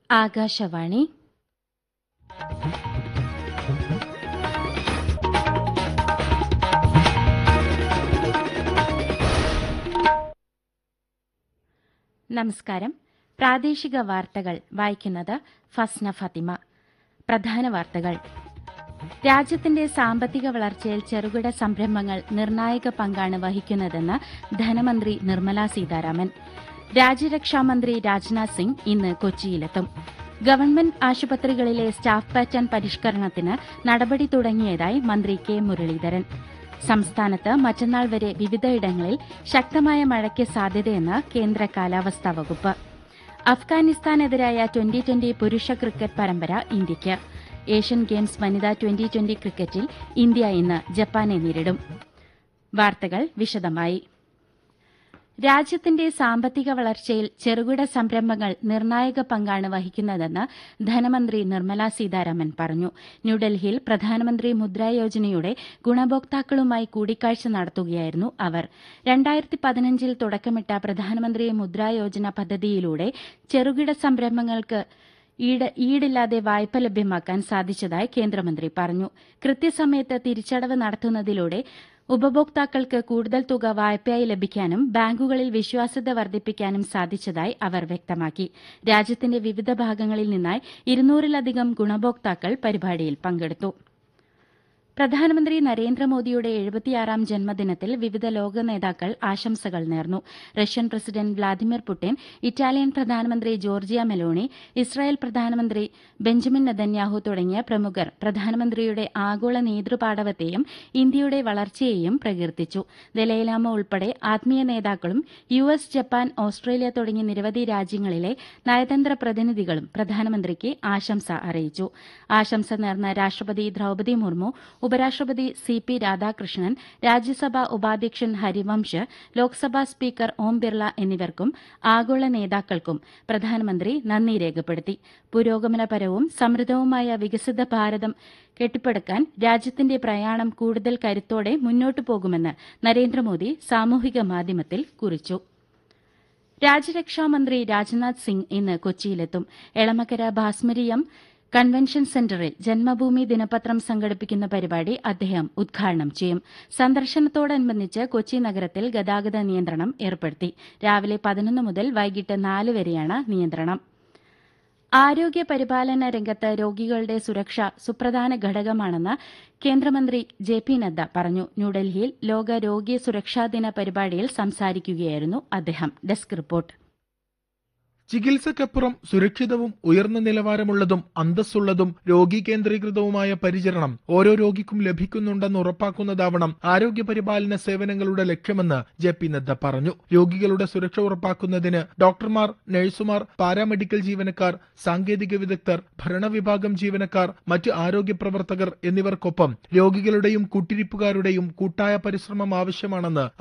ആകാശവാണി നമസ്കാരം പ്രാദേശിക വാർത്തകൾ വായിക്കുന്നത് ഫസ്ന ഫത്തിമ പ്രധാന വാർത്തകൾ രാജ്യത്തിന്റെ സാമ്പത്തിക വളർച്ചയിൽ ചെറുകിട സംരംഭങ്ങൾ നിർണായക പങ്കാണ് വഹിക്കുന്നതെന്ന് ധനമന്ത്രി നിർമ്മല സീതാരാമൻ രാജ്യരക്ഷാമന്ത്രി രാജ്നാഥ് സിംഗ് ഇന്ന് കൊച്ചിയിലെത്തും ഗവൺമെന്റ് ആശുപത്രികളിലെ സ്റ്റാഫ് പാറ്റേൺ പരിഷ്കരണത്തിന് നടപടി തുടങ്ങിയതായി മന്ത്രി കെ മുരളീധരൻ സംസ്ഥാനത്ത് മറ്റന്നാൾ വരെ വിവിധയിടങ്ങളിൽ ശക്തമായ മഴയ്ക്ക് സാധ്യതയെന്ന് കേന്ദ്ര കാലാവസ്ഥാ വകുപ്പ് അഫ്ഗാനിസ്ഥാനെതിരായ ട്വന്റി ട്വന്റി പുരുഷ ക്രിക്കറ്റ് പരമ്പര ഇന്ത്യയ്ക്ക് ഏഷ്യൻ ഗെയിംസ് വനിതാ ട്വന്റി ട്വന്റി ക്രിക്കറ്റിൽ ഇന്ത്യ ഇന്ന് ജപ്പാനെ നേരിടും വാർത്തകൾ വിശദമായി രാജ്യത്തിന്റെ സാമ്പത്തിക വളർച്ചയിൽ ചെറുകിട സംരംഭങ്ങൾ നിർണായക പങ്കാണ് വഹിക്കുന്നതെന്ന് ധനമന്ത്രി നിർമ്മല സീതാരാമൻ പറഞ്ഞു ന്യൂഡൽഹിയിൽ പ്രധാനമന്ത്രി മുദ്രാ യോജനയുടെ ഗുണഭോക്താക്കളുമായി കൂടിക്കാഴ്ച നടത്തുകയായിരുന്നു അവർ രണ്ടായിരത്തി പതിനഞ്ചിൽ തുടക്കമിട്ട പ്രധാനമന്ത്രി മുദ്രാ യോജന പദ്ധതിയിലൂടെ ചെറുകിട സംരംഭങ്ങൾക്ക് ഈട് ഈടില്ലാതെ വായ്പ ലഭ്യമാക്കാൻ സാധിച്ചതായി കേന്ദ്രമന്ത്രി പറഞ്ഞു കൃത്യസമയത്ത് തിരിച്ചടവ് നടത്തുന്നതിലൂടെ ഉപഭോക്താക്കൾക്ക് കൂടുതൽ തുക വായ്പയായി ലഭിക്കാനും ബാങ്കുകളിൽ വിശ്വാസ്യത വർദ്ധിപ്പിക്കാനും സാധിച്ചതായി അവർ വ്യക്തമാക്കി രാജ്യത്തിന്റെ വിവിധ ഭാഗങ്ങളിൽ നിന്നായി ഇരുന്നൂറിലധികം ഗുണഭോക്താക്കൾ പരിപാടിയിൽ പങ്കെടുത്തു പ്രധാനമന്ത്രി നരേന്ദ്രമോദിയുടെ എഴുപത്തിയാറാം ജന്മദിനത്തിൽ വിവിധ ലോക നേതാക്കൾ ആശംസകൾ നേർന്നു Russian president Vladimir Putin Italian പ്രധാനമന്ത്രി ജോർജിയ മെലോണി ഇസ്രായേൽ പ്രധാനമന്ത്രി ബെഞ്ചമിൻ നെതന്യാഹു തുടങ്ങിയ പ്രമുഖർ പ്രധാനമന്ത്രിയുടെ ആഗോള നേതൃപാടവത്തെയും ഇന്ത്യയുടെ വളർച്ചയെയും പ്രകീർത്തിച്ചു ദലൈലാമ ഉൾപ്പെടെ ആത്മീയ നേതാക്കളും യു എസ് ജപ്പാൻ ഓസ്ട്രേലിയ തുടങ്ങിയ നിരവധി രാജ്യങ്ങളിലെ നയതന്ത്ര പ്രതിനിധികളും പ്രധാനമന്ത്രിക്ക് ആശംസ അറിയിച്ചു ആശംസ നേർന്ന രാഷ്ട്രപതി ദ്രൌപദി മുർമു ഉപരാഷ്ട്രപതി സി പി രാധാകൃഷ്ണൻ രാജ്യസഭാ ഉപാധ്യക്ഷൻ ഹരിവംശ് ലോക്സഭാ സ്പീക്കർ ഓം ബിർള എന്നിവർക്കും ആഗോള നേതാക്കൾക്കും പ്രധാനമന്ത്രി നന്ദി രേഖപ്പെടുത്തി പുരോഗമനപരവും സമൃദ്ധവുമായ വികസിത ഭാരതം കെട്ടിപ്പടുക്കാൻ രാജ്യത്തിന്റെ പ്രയാണം കൂടുതൽ കരുത്തോടെ മുന്നോട്ടു പോകുമെന്ന് നരേന്ദ്രമോദി സാമൂഹിക മാധ്യമത്തിൽ കുറിച്ചു രാജ്യരക്ഷാമന്ത്രി രാജ്നാഥ് സിംഗ് ഇന്ന് കൊച്ചിയിലെത്തും എളമക്കര ഭാസ്മരിയം കൺവെൻഷൻ സെന്ററിൽ ജന്മഭൂമി ദിനപത്രം സംഘടിപ്പിക്കുന്ന പരിപാടി അദ്ദേഹം ഉദ്ഘാടനം ചെയ്യും സന്ദർശനത്തോടനുബന്ധിച്ച് കൊച്ചി നഗരത്തിൽ ഗതാഗത നിയന്ത്രണം ഏർപ്പെടുത്തി രാവിലെ പതിനൊന്ന് മുതൽ വൈകിട്ട് നാല് വരെയാണ് നിയന്ത്രണം ആരോഗ്യ പരിപാലന രംഗത്ത് രോഗികളുടെ സുരക്ഷ സുപ്രധാന ഘടകമാണെന്ന് കേന്ദ്രമന്ത്രി ജെ പി നദ്ദ പറഞ്ഞു ന്യൂഡൽഹിയിൽ ലോക രോഗി സുരക്ഷാ ദിന പരിപാടിയിൽ സംസാരിക്കുകയായിരുന്നു അദ്ദേഹം ഡെസ്ക് റിപ്പോർട്ട് ചികിത്സക്കപ്പുറം സുരക്ഷിതവും ഉയർന്ന നിലവാരമുള്ളതും അന്തസ്സുള്ളതും രോഗി കേന്ദ്രീകൃതവുമായ പരിചരണം ഓരോ രോഗിക്കും ലഭിക്കുന്നുണ്ടെന്ന് ഉറപ്പാക്കുന്നതാവണം ആരോഗ്യ പരിപാലന സേവനങ്ങളുടെ ലക്ഷ്യമെന്ന് ജെ പി നദ്ദ പറഞ്ഞു രോഗികളുടെ സുരക്ഷ ഉറപ്പാക്കുന്നതിന് ഡോക്ടർമാർ നഴ്സുമാർ പാരാമെഡിക്കൽ ജീവനക്കാർ സാങ്കേതിക വിദഗ്ധർ ഭരണവിഭാഗം ജീവനക്കാർ മറ്റ് ആരോഗ്യ പ്രവർത്തകർ എന്നിവർക്കൊപ്പം രോഗികളുടെയും കൂട്ടിരിപ്പുകാരുടെയും കൂട്ടായ പരിശ്രമം ആവശ്യമാണെന്ന്